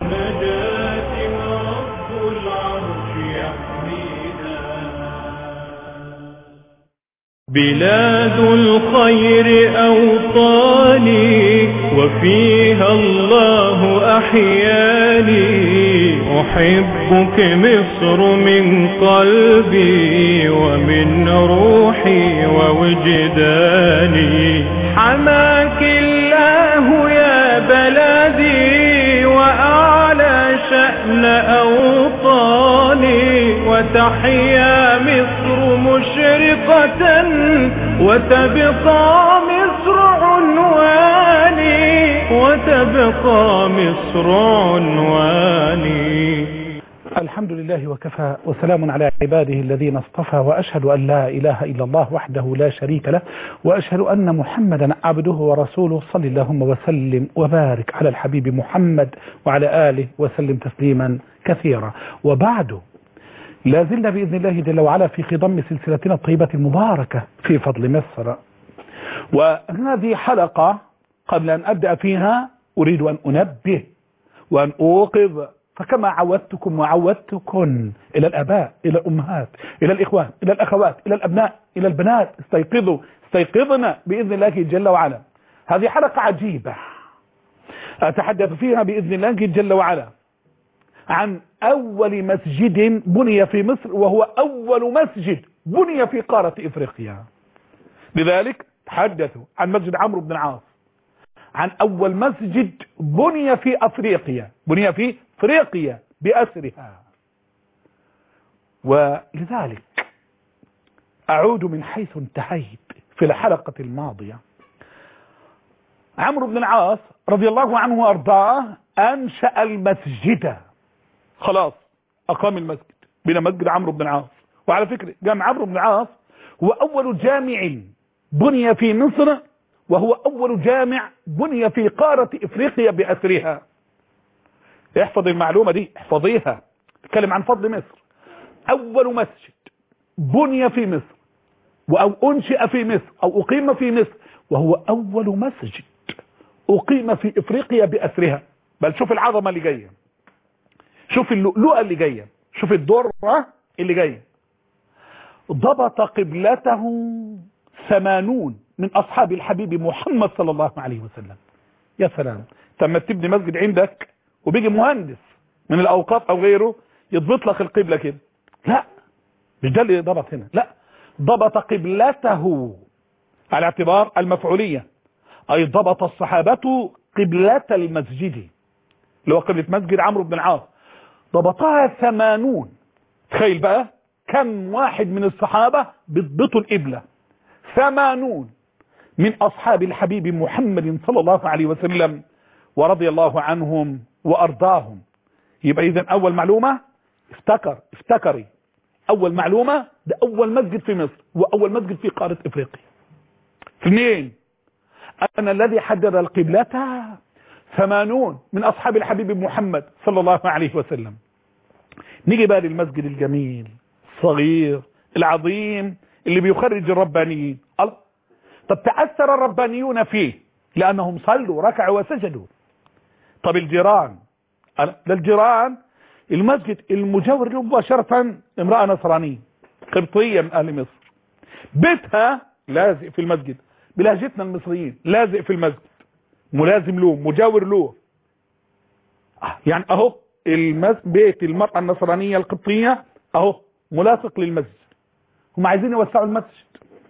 نجاة رب العرش يحمينا بلاد الخير أوطاني وفيها الله أحياني أحبك مصر من قلبي ومن روحي ووجداني حماك الله يا بلدي وأعلى شأن أوطاني وتحيا مصر مشرقة وتبقى مصر عنواني وتبقى مصر عنواني الحمد لله وكفى وسلام على عباده الذين اصطفى وأشهد أن لا إله إلا الله وحده لا شريك له وأشهد أن محمدا عبده ورسوله صل اللهم وسلم وبارك على الحبيب محمد وعلى آله وسلم تسليما كثيرا وبعد لا زلنا بإذن الله جل وعلا في خضم سلسلتنا الطيبة المباركة في فضل مصر وهذه حلقة قبل أن أبدأ فيها أريد أن أنبه وأن أوقظ فكما عودتكم وعودتكم إلى الأباء إلى الأمهات إلى الإخوان إلى الأخوات إلى الأبناء إلى البنات استيقظوا استيقظنا بإذن الله جل وعلا هذه حلقة عجيبة أتحدث فيها بإذن الله جل وعلا عن أول مسجد بني في مصر وهو أول مسجد بني في قارة إفريقيا لذلك تحدثوا عن مسجد عمرو بن العاص عن أول مسجد بني في أفريقيا بني في أفريقيا بأسرها ولذلك أعود من حيث انتهيت في الحلقة الماضية عمرو بن العاص رضي الله عنه وأرضاه أنشأ المسجد خلاص أقام المسجد بنا مسجد عمرو بن العاص وعلى فكرة جامع عمرو بن العاص هو أول جامع بني في مصر وهو أول جامع بني في قارة إفريقيا بأسرها احفظ المعلومة دي احفظيها تتكلم عن فضل مصر أول مسجد بني في مصر أو أنشئ في مصر أو أقيم في مصر وهو أول مسجد أقيم في إفريقيا بأسرها بل شوف العظمة اللي جاية شوف اللؤلؤة اللي جاية شوف الدرة اللي جاية ضبط قبلته ثمانون من أصحاب الحبيب محمد صلى الله عليه وسلم يا سلام تم تبني مسجد عندك وبيجي مهندس من الأوقاف أو غيره يضبط لك القبلة كده لا مش ده اللي ضبط هنا لا ضبط قبلته على اعتبار المفعولية أي ضبط الصحابة قبلة المسجد اللي هو قبلة مسجد عمرو بن العاص ضبطها ثمانون تخيل بقى كم واحد من الصحابة بيضبطوا القبلة ثمانون من أصحاب الحبيب محمد صلى الله عليه وسلم ورضي الله عنهم وأرضاهم يبقى إذن أول معلومة افتكر افتكري أول معلومة ده أول مسجد في مصر وأول مسجد في قارة إفريقيا اثنين أنا الذي حدد القبلة ثمانون من أصحاب الحبيب محمد صلى الله عليه وسلم نيجي بقى للمسجد الجميل الصغير العظيم اللي بيخرج الربانيين الله طب تأثر الربانيون فيه لأنهم صلوا ركعوا وسجدوا طب الجيران للجيران المسجد المجاور له مباشرة امرأة نصرانية قبطية من أهل مصر بيتها لازق في المسجد بلهجتنا المصريين لازق في المسجد ملازم له مجاور له يعني اهو المس... بيت المرأة النصرانية القبطية اهو ملاصق للمسجد هم عايزين يوسعوا المسجد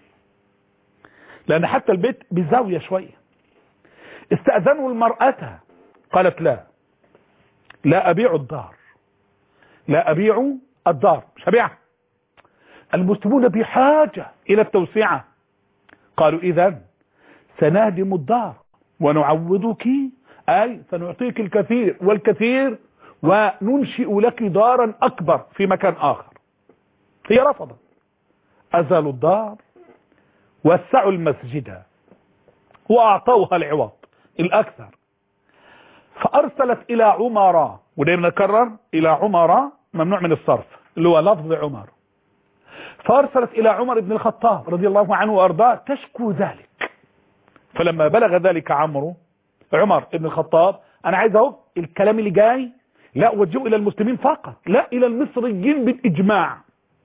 لان حتى البيت بزاوية شوية استأذنوا المرأة قالت لا لا ابيع الدار لا ابيع الدار مش هبيعها المسلمون بحاجة الى التوسعة قالوا اذا سنهدم الدار ونعوضك اي سنعطيك الكثير والكثير وننشئ لك دارا اكبر في مكان اخر هي رفضت ازالوا الدار وسعوا المسجد واعطوها العوض الاكثر فارسلت الى عمر ودايما نكرر الى عمر ممنوع من الصرف اللي هو لفظ عمر فارسلت الى عمر بن الخطاب رضي الله عنه وارضاه تشكو ذلك فلما بلغ ذلك عمرو عمر بن الخطاب انا عايز اهو الكلام اللي جاي لا وجهوا الى المسلمين فقط لا الى المصريين بالاجماع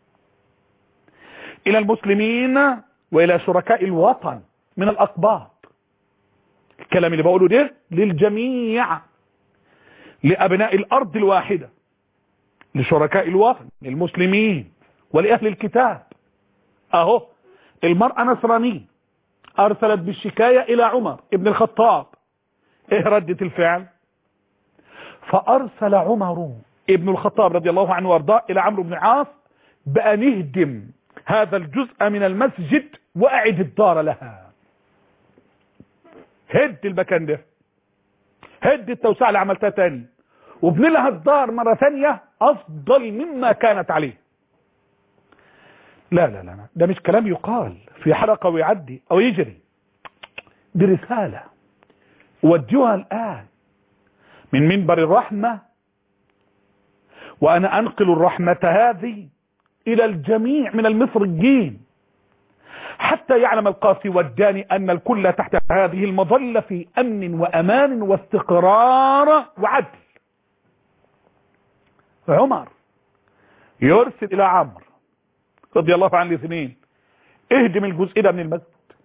الى المسلمين والى شركاء الوطن من الاقباط الكلام اللي بقوله ده للجميع لابناء الارض الواحدة لشركاء الوطن للمسلمين ولأهل الكتاب اهو المرأة نصرانية ارسلت بالشكاية الى عمر ابن الخطاب ايه ردة الفعل فارسل عمر ابن الخطاب رضي الله عنه وارضاه الى عمرو بن العاص بان يهدم هذا الجزء من المسجد واعد الدار لها هد المكان ده هد التوسعة اللي عملتها تاني وابن لها الدار مرة ثانية افضل مما كانت عليه لا لا لا ده مش كلام يقال في حلقة ويعدي او يجري دي رسالة وديوها الآن من منبر الرحمة وأنا أنقل الرحمة هذه إلى الجميع من المصريين حتى يعلم القاسي والداني أن الكل تحت هذه المظلة في أمن وأمان واستقرار وعدل عمر يرسل إلى عمرو رضي الله عنه الاثنين اهدم الجزء ده من المسجد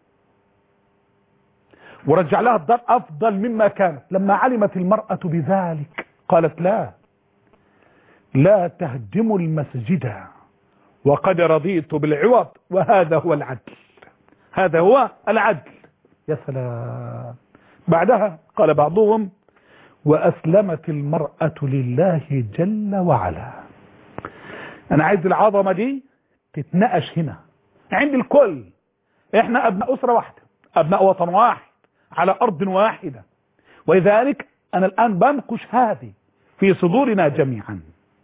ورجع لها الدار افضل مما كانت لما علمت المرأة بذلك قالت لا لا تهدموا المسجد وقد رضيت بالعوض وهذا هو العدل هذا هو العدل يا سلام بعدها قال بعضهم وأسلمت المرأة لله جل وعلا أنا عايز العظمة دي تتنقش هنا عند الكل احنا أبناء أسرة واحدة أبناء وطن واحد على أرض واحدة ولذلك أنا الآن بنقش هذه في صدورنا جميعا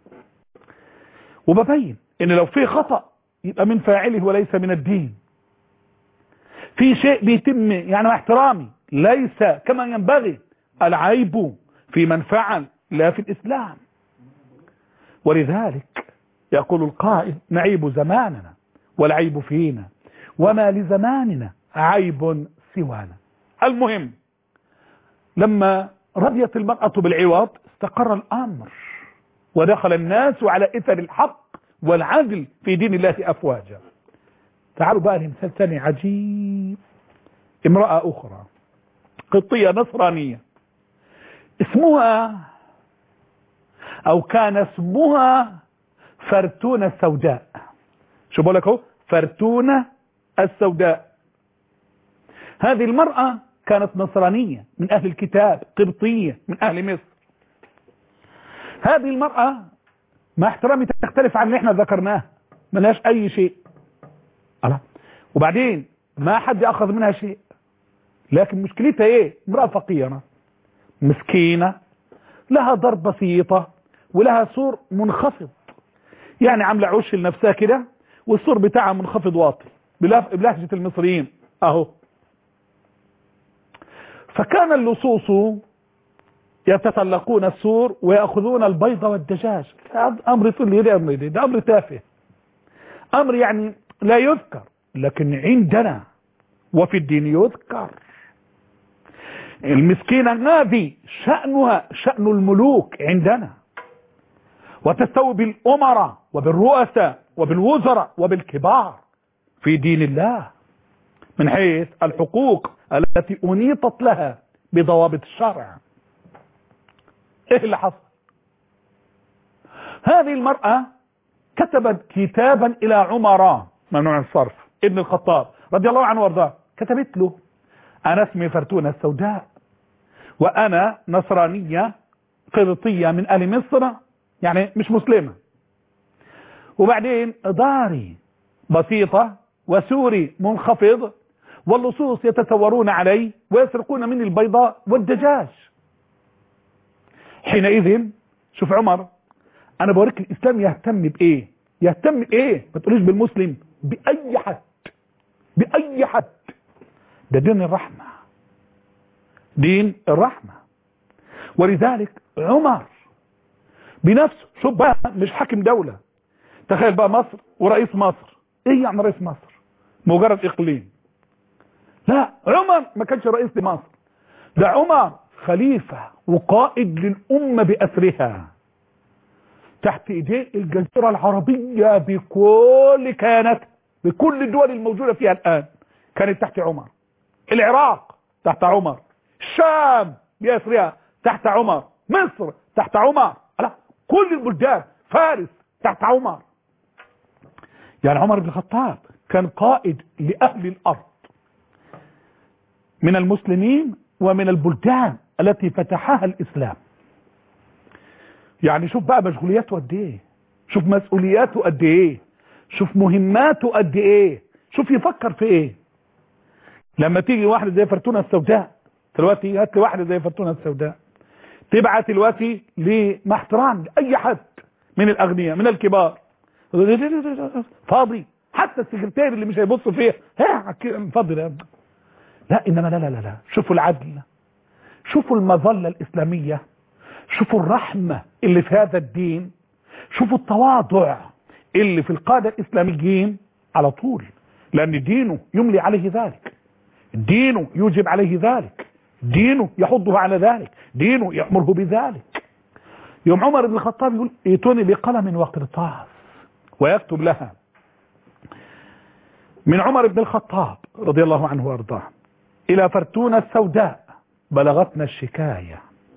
وببين ان لو في خطأ يبقى من فاعله وليس من الدين في شيء بيتم يعني مع احترامي ليس كما ينبغي العيب في من فعل لا في الإسلام ولذلك يقول القائل نعيب زماننا والعيب فينا وما لزماننا عيب سوانا المهم لما رضيت المرأة بالعوض استقر الأمر ودخل الناس على إثر الحق والعدل في دين الله أفواجا تعالوا بقى لمثال ثاني عجيب امرأة أخرى قطية نصرانية اسمها أو كان اسمها فرتونة السوداء شو بقول لك اهو فرتونة السوداء هذه المرأة كانت نصرانية من أهل الكتاب قبطية من أهل مصر هذه المرأة مع احترامي تختلف عن اللي احنا ذكرناه ملهاش أي شيء ألا. وبعدين ما حد أخذ منها شيء لكن مشكلتها ايه امرأة فقيرة مسكينة لها ضرب بسيطة ولها سور منخفض يعني عاملة عش لنفسها كده والسور بتاعها منخفض واطي بلهجة المصريين اهو فكان اللصوص يتسلقون السور ويأخذون البيض والدجاج امر يصير لي امر دي ده امر تافه امر يعني لا يذكر لكن عندنا وفي الدين يذكر المسكينة هذه شأنها شأن الملوك عندنا وتستوي بالأمراء وبالرؤساء وبالوزراء وبالكبار في دين الله من حيث الحقوق التي أنيطت لها بضوابط الشرع ايه اللي حصل هذه المرأة كتبت كتابا الى عمر ممنوع الصرف ابن الخطاب رضي الله عنه وارضاه كتبت له انا اسمي فرتونة السوداء وانا نصرانية قبطية من اهل مصر يعني مش مسلمة وبعدين داري بسيطة وسوري منخفض واللصوص يتثورون علي ويسرقون مني البيضاء والدجاج حينئذ شوف عمر انا بوريك الاسلام يهتم بايه يهتم بايه ما تقوليش بالمسلم باي حد باي حد ده دين الرحمة دين الرحمة ولذلك عمر بنفسه شوف بقى مش حاكم دولة تخيل بقى مصر ورئيس مصر ايه يعني رئيس مصر مجرد اقليم لا عمر ما كانش رئيس لمصر ده عمر خليفة وقائد للأمة بأسرها تحت ايديه الجزيرة العربية بكل كياناتها بكل الدول الموجودة فيها الآن كانت تحت عمر العراق تحت عمر الشام بأسرها تحت عمر مصر تحت عمر لا كل البلدان فارس تحت عمر يعني عمر بن الخطاب كان قائد لأهل الأرض من المسلمين ومن البلدان التي فتحها الإسلام يعني شوف بقى مشغولياته قد ايه شوف مسؤولياته قد ايه شوف مهماته قد ايه شوف يفكر في ايه لما تيجي واحدة زي فرتونة السوداء دلوقتي هات لي واحدة زي فرتونة السوداء تبعت دلوقتي لمع احترام لاي حد من الاغنياء من الكبار فاضي حتى السكرتير اللي مش هيبص فيه ها فاضي لا لا انما لا لا لا لا شوفوا العدل شوفوا المظلة الاسلامية شوفوا الرحمة اللي في هذا الدين شوفوا التواضع اللي في القادة الاسلاميين على طول لان دينه يملي عليه ذلك دينه يوجب عليه ذلك دينه يحضه على ذلك دينه يأمره بذلك يوم عمر بن الخطاب يقول ائتوني بقلم وقرطاس ويكتب لها من عمر بن الخطاب رضي الله عنه وارضاه الى فرتونة السوداء بلغتنا الشكاية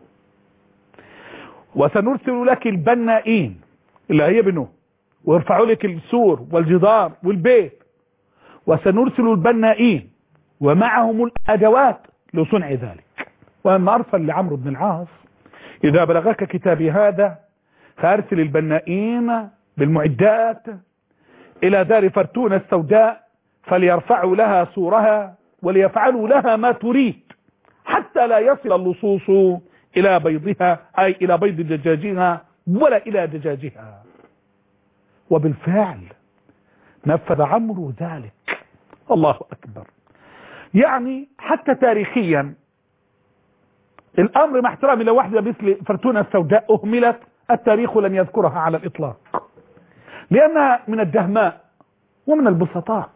وسنرسل لك البنائين اللي هيبنوا ويرفعوا لك السور والجدار والبيت وسنرسل البنائين ومعهم الادوات لصنع ذلك واما ارسل لعمرو بن العاص اذا بلغك كتابي هذا فارسل البنائين بالمعدات الى دار فرتونة السوداء فليرفعوا لها سورها وليفعلوا لها ما تريد حتى لا يصل اللصوص الى بيضها اي الى بيض دجاجها ولا الى دجاجها وبالفعل نفذ عمرو ذلك الله اكبر يعني حتى تاريخيا الامر مع احترامي لو واحده مثل فرتونة السوداء اهملت التاريخ لن يذكرها على الاطلاق لانها من الدهماء ومن البسطاء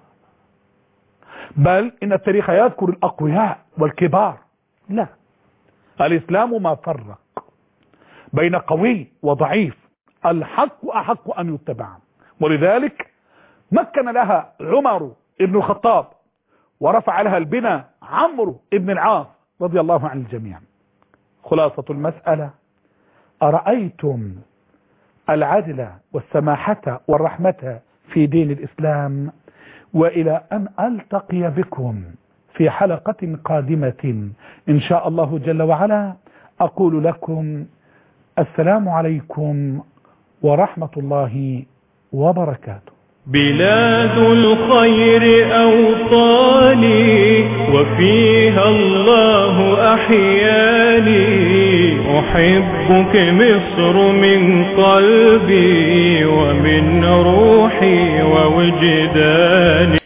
بل ان التاريخ يذكر الاقوياء والكبار لا الاسلام ما فرق بين قوي وضعيف الحق احق ان يتبع ولذلك مكن لها عمر ابن الخطاب ورفع لها البناء عمرو ابن العاص رضي الله عن الجميع خلاصة المسألة أرأيتم العدل والسماحة والرحمة في دين الإسلام وإلى أن ألتقي بكم في حلقة قادمة إن شاء الله جل وعلا أقول لكم السلام عليكم ورحمة الله وبركاته بلاد الخير أوطاني وفيها الله أحياني أحبك مصر من قلبي ومن روحي ووجداني